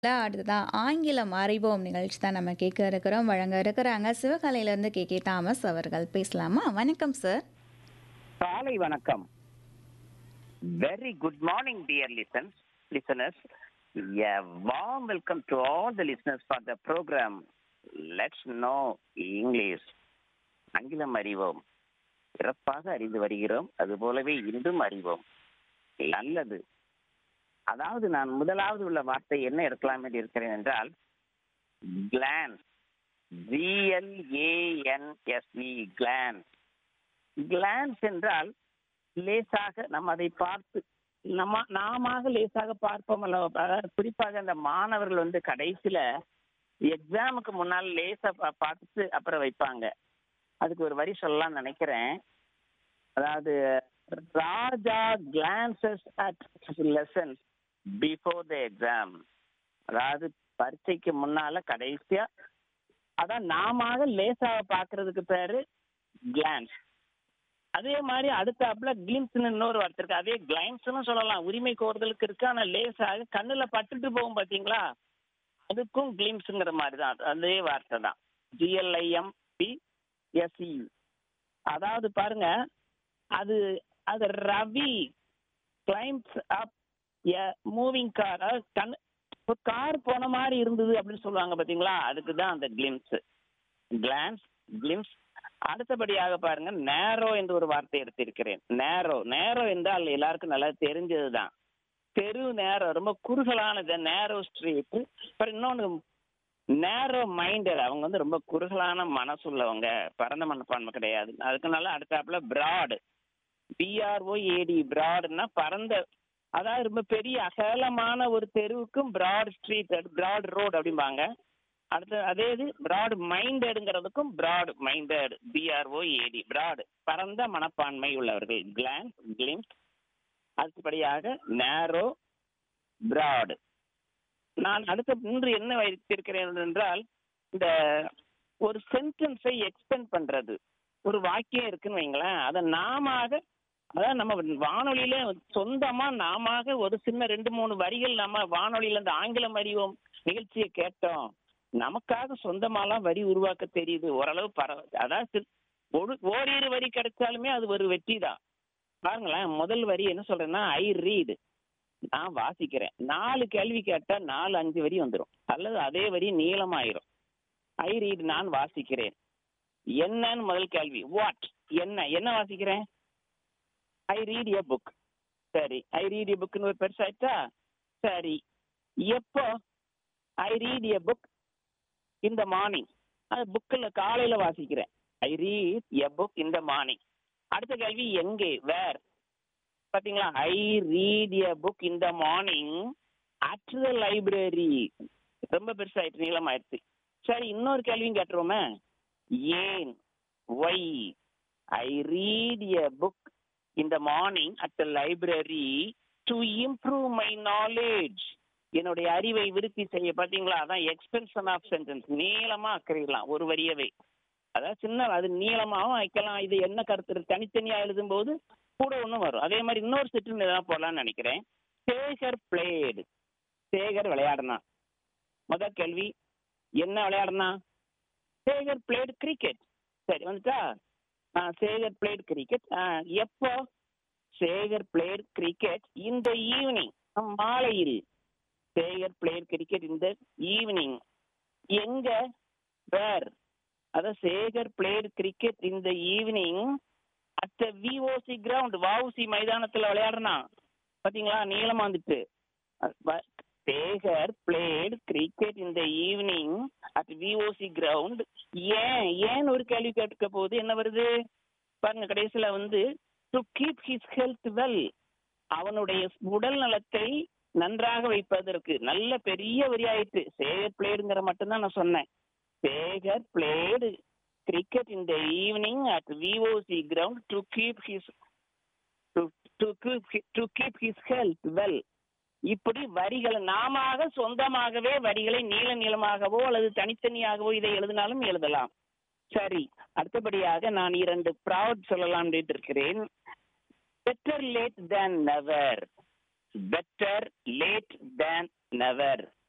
அடுத்ததா ஆங்கிலம் அறிவோம் நிகழ்ச்சி தான் நம்ம கேட்க இருக்கிறோம் வழங்க இருக்கிறாங்க சிவகலையிலேருந்து கே கே தாமஸ் அவர்கள் பேசலாமா வணக்கம் சார் காலை வணக்கம் very good morning dear listens listeners a warm welcome to all the listeners for the program let's know english ஆங்கிலம் அறிவோம் சிறப்பாக அறிந்து வருகிறோம் அதுபோலவே இன்றும் அறிவோம் நல்லது அதாவது நான் முதலாவது உள்ள வார்த்தை என்ன எடுக்கலாம் என்று இருக்கிறேன் என்றால் கிளான்ஸ் ஜிஎல்ஏஎன்எஸ்இ கிளான்ஸ் கிளான்ஸ் என்றால் லேசாக நம்ம அதை பார்த்து நம்ம நாம லேசாக பார்ப்போம் அல்லவா அதாவது குறிப்பாக அந்த மாணவர்கள் வந்து கடைசியில எக்ஸாமுக்கு முன்னால் லேசா பா- பார்த்துட்டு அப்புறம் வைப்பாங்க அதுக்கு ஒரு வரி சொல்லலாம் நினைக்கிறேன் அதாவது Raja glances at lessons before the exam அதாவது பரீட்சைக்கு முன்னால கடைசியா அதான் நாம லேசாக பார்க்கிறதுக்கு பேரு கிளான்ஸ் அதே மாதிரி அடுத்தாப்புல கிளிம்ஸ்னு இன்னொரு வார்த்தை இருக்கு அதே கிளைம்ஸ்னு சொல்லலாம் உரிமை கோருதலுக்கு இருக்கு ஆனா லேசாக கண்ணுல பட்டுட்டு போகும் பாத்தீங்களா அதுக்கும் கிளிம்ஸ்ங்கிற மாதிரி தான் அதே வார்த்தை தான் ஜிஎல்ஐஎம் பி எஸ்இ அதாவது பாருங்க அது அது Ravi climbs up a moving car அதாவது கண் ஒரு கார் போன மாதிரி இருந்தது அப்படின்னு சொல்லுவாங்க பாத்தீங்களா அதுக்கு தான் அந்த கிளிம்ஸ் கிளான்ஸ் கிளிம்ஸ் அடுத்தபடியாக பாருங்க நேரோ என்று ஒரு வார்த்தை எடுத்திருக்கிறேன் நேரோ நேரோ என்றால் எல்லாருக்கும் நல்லா தெரிஞ்சதுதான் தெரு நேரம் ரொம்ப குறுகலானது நேரோ ஸ்ட்ரீட் அப்புறம் இன்னொன்று நேரோ மைண்டட் அவங்க வந்து ரொம்ப குறுகலான மனசுள்ளவங்க பரந்த மனப்பான்மை கிடையாது அதுக்குனால அடுத்தாப்புல பிராட் பிஆர்ஓ ஏடி பிராட்னா பரந்த அதாவது ரொம்ப பெரிய அகலமான ஒரு தெருவுக்கும் பிராட் ஸ்ட்ரீட் பிராட் ரோடு அப்படிம்பாங்க அடுத்து அதே இது பிராட் மைண்டடுங்கிறதுக்கும் broad minded B R O A D broad பரந்த மனப்பான்மை உள்ளவர்கள் கிளான்ஸ் கிளிம்ஸ் அடுத்தபடியாக நேரோ பிராட் நான் அடுத்த இன்று என்ன வைத்திருக்கிறேன் என்றால் இந்த ஒரு சென்டென்ஸை எக்ஸ்பெண்ட் பண்றது ஒரு வாக்கியம் இருக்குன்னு வைங்களேன் அதை நாம அதாவது நம்ம வானொலியில சொந்தமா நாம ஒரு சின்ன ரெண்டு மூணு வரிகள் நம்ம வானொலியில இந்த ஆங்கிலம் அறிவோம் நிகழ்ச்சியை கேட்டோம் நமக்காக சொந்தமாலாம் வரி உருவாக்க தெரியுது ஓரளவு பரவ அதாவது சி- ஒரு ஓரிரு வரி கிடைச்சாலுமே அது ஒரு வெற்றி தான் பாருங்களேன் முதல் வரி என்ன சொல்றேன்னா ஐ ரீடு நான் வாசிக்கிறேன் நாலு கேள்வி கேட்டா நாலு அஞ்சு வரி வந்துடும் அல்லது அதே வரி நீளமாயிரும் ஐ ரீட் நான் வாசிக்கிறேன் என்னன்னு முதல் கேள்வி வாட் என்ன என்ன வாசிக்கிறேன் ஐ ரீட் எ புக் சரி ஐ ரீட் எ புக்னு ஒரு பெருசாயிட்டா சரி எப்போ ஐ ரீட் எ புக் இந்த மார்னிங் அது புக்கில் காலையில வாசிக்கிறேன் ஐ ரீட் எ புக் இந்த மார்னிங் அடுத்த கேள்வி எங்கே வேர் பாத்தீங்களா ஐ ரீட் எ புக் இந்த மார்னிங் அட் த லைப்ரரி ரொம்ப பெருசாயிட்டு நீளமாயிடுச்சு சரி இன்னொரு கேள்வியும் கேட்டுருவோமே ஏன் why I read a book இந்த morning at the library to improve my knowledge என்னுடைய அறிவை விருத்தி செய்ய பாத்தீங்களா அதான் எக்ஸ்பென்ஷன் ஆஃப் சென்டென்ஸ் நீளமா ஆக்கிரலாம் ஒரு வரியவே அதாவது சின்ன அது நீளமாவும் வைக்கலாம் இது என்ன கருத்து இருக்கு? தனித்தனியா எழுதும்போது கூட ஒன்றும் வரும் அதே மாதிரி இன்னொரு செட்டு எதாவது போடலாம்னு நினைக்கிறேன் சேகர் பிளேடு சேகர் விளையாடினான் முதல் கேள்வி என்ன விளையாடினா சேகர் பிளேடு கிரிக்கெட் சரி வந்துட்டா ஆ, சேகர் பிளேட் கிரிக்கெட் எப்போ சேகர் பிளேட் கிரிக்கெட் இந்த ஈவினிங் மாலையில் சேகர் பிளேட் கிரிக்கெட் இந்த ஈவினிங் எங்க வேர் அத சேகர் பிளேட் கிரிக்கெட் இந்த evening at V O C ground VOC மைதானத்துல விளையாடுறான் பாத்தீங்களா நீளமா வந்துட்டு அஹ் வ- சேகர் பிளேட் கிரிக்கெட் இந்த ஈவினிங் அட் விஓசி கிரவுண்ட் ஏன் ஏன் ஒரு கேள்வி கேட்டுக்க போகுது என்ன வருது பாருங்க கடைசியில வந்து to keep his health well அவனுடைய உடல் நலத்தை நன்றாக வைப்பதற்கு நல்ல பெரிய வரி ஆயிட்டு சேகர் பிளேடுங்கிற மட்டும்தான் நான் சொன்னேன் சேகர் பிளேடு கிரிக்கெட் இந்த evening at V O C ground to keep his to keep his health well இப்படி வரிகளை நாம சொந்தமாகவே வரிகளை நீள நீளமாகவோ அல்லது தனித்தனியாகவோ இதை எழுதினாலும் எழுதலாம் சரி அடுத்தபடியாக நான் இரண்டு ப்ராட் சொல்லலாம் இருக்கிறேன் better late than never better late than never